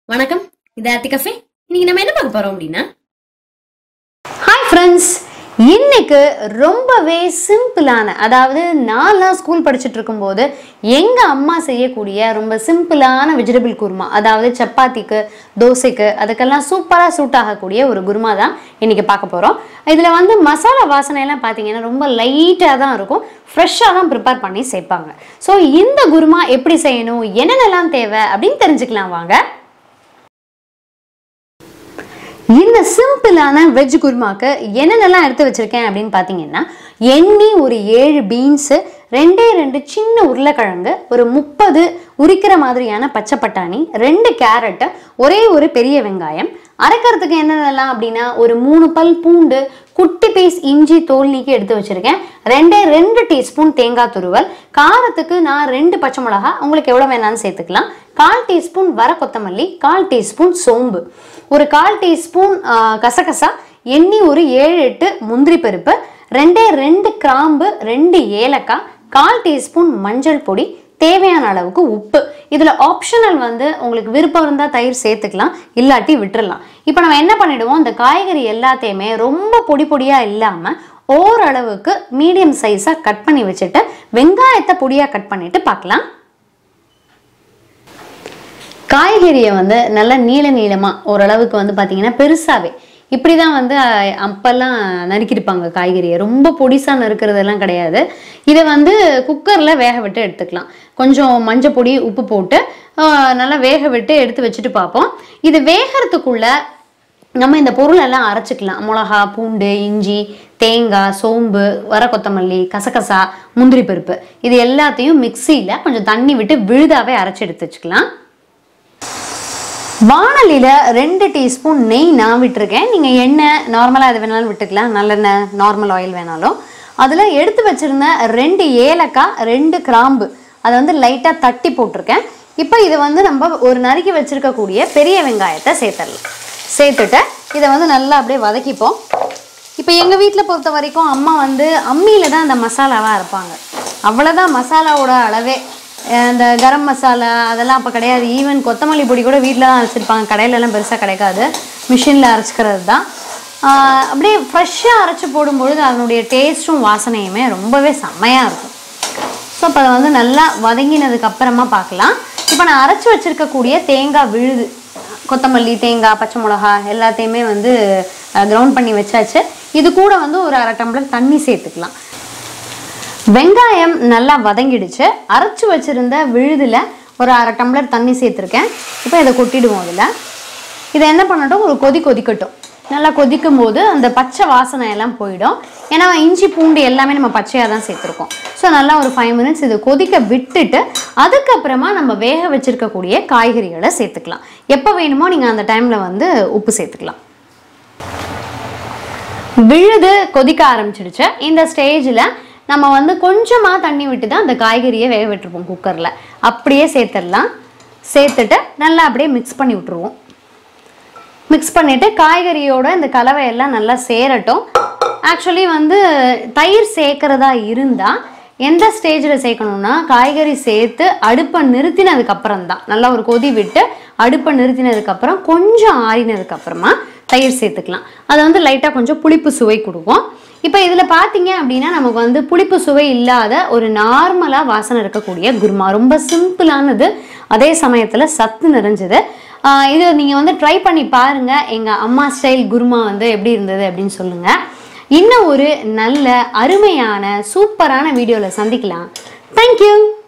வணக்கம் இது ஆர்த்தி கஃபே இன்னைக்கு நம்ம என்ன பார்க்க போறோம் அப்படின்னா ஹாய் ஃப்ரெண்ட்ஸ் இன்னைக்கு ரொம்பவே சிம்பிளான அதாவது நான்லாம் ஸ்கூல் படிச்சுட்டு இருக்கும்போது எங்கள் அம்மா செய்யக்கூடிய ரொம்ப சிம்பிளான வெஜிடபிள் குருமா அதாவது சப்பாத்திக்கு தோசைக்கு அதுக்கெல்லாம் சூப்பராக சூட் ஆகக்கூடிய ஒரு குருமா தான் இன்னைக்கு பார்க்க போகிறோம் இதில் வந்து மசாலா வாசனையெல்லாம் பார்த்தீங்கன்னா ரொம்ப லைட்டாக தான் இருக்கும் ஃப்ரெஷ்ஷாக தான் ப்ரிப்பேர் பண்ணி சேர்ப்பாங்க ஸோ இந்த குருமா எப்படி செய்யணும் என்னென்னலாம் தேவை அப்படின்னு தெரிஞ்சுக்கலாம் வாங்க இந்த சிம்பிளான வெஜ் குருமாக்கு என்னென்னலாம் எடுத்து வச்சிருக்கேன் அப்படின்னு பார்த்தீங்கன்னா எண்ணெய் ஒரு ஏழு பீன்ஸு ரெண்டே ரெண்டு சின்ன உருளைக்கிழங்கு ஒரு முப்பது உரிக்கிற மாதிரியான பச்சை பட்டாணி ரெண்டு கேரட்டு ஒரே ஒரு பெரிய வெங்காயம் அரைக்கிறதுக்கு என்னென்னலாம் அப்படின்னா ஒரு மூணு பல் பூண்டு குட்டி பீஸ் இஞ்சி தோல் நீக்கி எடுத்து வச்சிருக்கேன் ரெண்டே ரெண்டு டீஸ்பூன் தேங்காய் துருவல் காரத்துக்கு நான் ரெண்டு பச்சை மிளகா உங்களுக்கு எவ்வளோ வேணாலும் சேர்த்துக்கலாம் கால் டீஸ்பூன் வர கொத்தமல்லி கால் டீஸ்பூன் சோம்பு ஒரு கால் டீஸ்பூன் ஆ, கசகசா எண்ணெய் ஒரு ஏழு எட்டு முந்திரி பருப்பு ரெண்டே ரெண்டு கிராம்பு ரெண்டு ஏலக்காய் கால் டீஸ்பூன் மஞ்சள் பொடி தேவையான அளவுக்கு உப்பு இதில் ஆப்ஷனல் வந்து உங்களுக்கு விருப்பம் இருந்தால் தயிர் சேர்த்துக்கலாம் இல்லாட்டி விட்டுறலாம் இப்போ நம்ம என்ன பண்ணிடுவோம் இந்த காய்கறி எல்லாத்தையுமே ரொம்ப பொடி பொடியாக இல்லாமல் ஓரளவுக்கு மீடியம் சைஸாக கட் பண்ணி வச்சுட்டு வெங்காயத்தை பொடியாக கட் பண்ணிட்டு பார்க்கலாம் காய்கறியை வந்து நல்லா நீள நீளமாக ஓரளவுக்கு வந்து பார்த்தீங்கன்னா பெருசாகவே இப்படி தான் வந்து அஹ், அப்பெல்லாம் நறுக்கியிருப்பாங்க காய்கறியை ரொம்ப பொடிசாக நறுக்கிறதெல்லாம் கிடையாது இதை வந்து குக்கரில் வேக விட்டு எடுத்துக்கலாம் கொஞ்சம் மஞ்சள் பொடி உப்பு போட்டு அஹ், நல்லா வேக விட்டு எடுத்து வச்சுட்டு பார்ப்போம் இது வேகிறதுக்குள்ள நம்ம இந்த பொருளெல்லாம் அரைச்சிக்கலாம் மிளகா பூண்டு இஞ்சி தேங்காய் சோம்பு வர கொத்தமல்லி கசகசா முந்திரி பருப்பு இது எல்லாத்தையும் மிக்சியில் கொஞ்சம் தண்ணி விட்டு விழுதாவே அரைச்சி எடுத்து வச்சுக்கலாம் வாணலியில் ரெண்டு டீஸ்பூன் நெய் நான் விட்டுருக்கேன் நீங்கள் எண்ணெய் நார்மலாக எது வேணாலும் விட்டுக்கலாம் நல்லெண்ணெய் நார்மல் ஆயில் வேணாலும் அதில் எடுத்து வச்சிருந்த ரெண்டு ஏலக்காய் ரெண்டு கிராம்பு அதை வந்து லைட்டாக தட்டி போட்டிருக்கேன் இப்போ இதை வந்து நம்ம ஒரு நறுக்கி வச்சிருக்கக்கூடிய பெரிய வெங்காயத்தை சேர்த்துடலாம் சேர்த்துட்டு இதை வந்து நல்லா அப்படியே வதக்கிப்போம் இப்போ எங்கள் வீட்டில் பொறுத்த வரைக்கும் அம்மா வந்து அம்மியில் தான் அந்த மசாலாவாக அரைப்பாங்க அவ்வளோதான் மசாலாவோட அளவே அஹ் இந்த கரம் மசாலா அதெல்லாம் அப்போ கிடையாது ஈவன் கொத்தமல்லி பொடி கூட வீட்டில் தான் அரைச்சிருப்பாங்க கடையிலலாம் பெருசாக கிடைக்காது மிஷினில் அரைச்சிக்கிறது தான் ஆஹ் அப்படியே ஃப்ரெஷ்ஷாக அரைச்சி போடும்பொழுது அதனுடைய டேஸ்ட்டும் வாசனையுமே ரொம்பவே செம்மையாக இருக்கும் ஸோ இப்போ அதை வந்து நல்லா வதங்கினதுக்கு அப்புறமா பார்க்கலாம் இப்போ நான் அரைச்சி வச்சிருக்கக்கூடிய தேங்காய் விழுது கொத்தமல்லி தேங்காய் பச்சை மிளகா எல்லாத்தையுமே வந்து கிரவுண்ட் பண்ணி வச்சாச்சு இது கூட வந்து ஒரு அரை டம்ளர் தண்ணி சேர்த்துக்கலாம் வெங்காயம் நல்லா வதங்கிடுச்சு அரைச்சி வச்சிருந்த விழுதுல ஒரு அரை டம்ளர் தண்ணி சேர்த்துருக்கேன் இப்போ இதை கொட்டிடுவோம் அதில் இதை என்ன பண்ணட்டும் ஒரு கொதி கொதிக்கட்டும் நல்லா கொதிக்கும் போது அந்த பச்சை வாசனை எல்லாம் போயிடும் ஏன்னா இஞ்சி பூண்டு எல்லாமே நம்ம பச்சையாக தான் சேர்த்துருக்கோம் ஸோ நல்லா ஒரு ஃபைவ் மினிட்ஸ் இதை கொதிக்க விட்டுட்டு அதுக்கப்புறமா நம்ம வேக வச்சிருக்கக்கூடிய காய்கறிகளை சேர்த்துக்கலாம் எப்போ வேணுமோ நீங்கள் அந்த டைமில் வந்து உப்பு சேர்த்துக்கலாம் விழுது கொதிக்க ஆரம்பிச்சிடுச்சு இந்த ஸ்டேஜில் நம்ம வந்து கொஞ்சமாக தண்ணி விட்டு தான் அந்த காய்கறியை வேக விட்டுருப்போம் குக்கரில் அப்படியே சேர்த்துடலாம் சேர்த்துட்டு நல்லா அப்படியே மிக்ஸ் பண்ணி விட்டுருவோம் மிக்ஸ் பண்ணிவிட்டு காய்கறியோட இந்த கலவையெல்லாம் நல்லா சேரட்டும் ஆக்சுவலி வந்து தயிர் சேர்க்கறதா இருந்தால் எந்த ஸ்டேஜில் சேர்க்கணும்னா காய்கறி சேர்த்து அடுப்பை நிறுத்தினதுக்கு அப்புறம் தான் நல்லா ஒரு கொதி விட்டு அடுப்பை நிறுத்தினதுக்கு அப்புறம் கொஞ்சம் ஆறினதுக்கு அப்புறமா தயிர் சேர்த்துக்கலாம் அது வந்து லைட்டாக கொஞ்சம் புளிப்பு சுவை கொடுக்கும் இப்போ இதில் பார்த்தீங்க அப்படின்னா நமக்கு வந்து புளிப்பு சுவை இல்லாத ஒரு நார்மலாக வாசனை இருக்கக்கூடிய குருமா ரொம்ப சிம்பிளானது அதே சமயத்தில் சத்து நிறைஞ்சது ஆஹ் இது நீங்கள் வந்து ட்ரை பண்ணி பாருங்கள் எங்கள் அம்மா ஸ்டைல் குருமா வந்து எப்படி இருந்தது அப்படின்னு சொல்லுங்கள் இன்னும் ஒரு நல்ல அருமையான சூப்பரான வீடியோவில் சந்திக்கலாம் தேங்க்யூ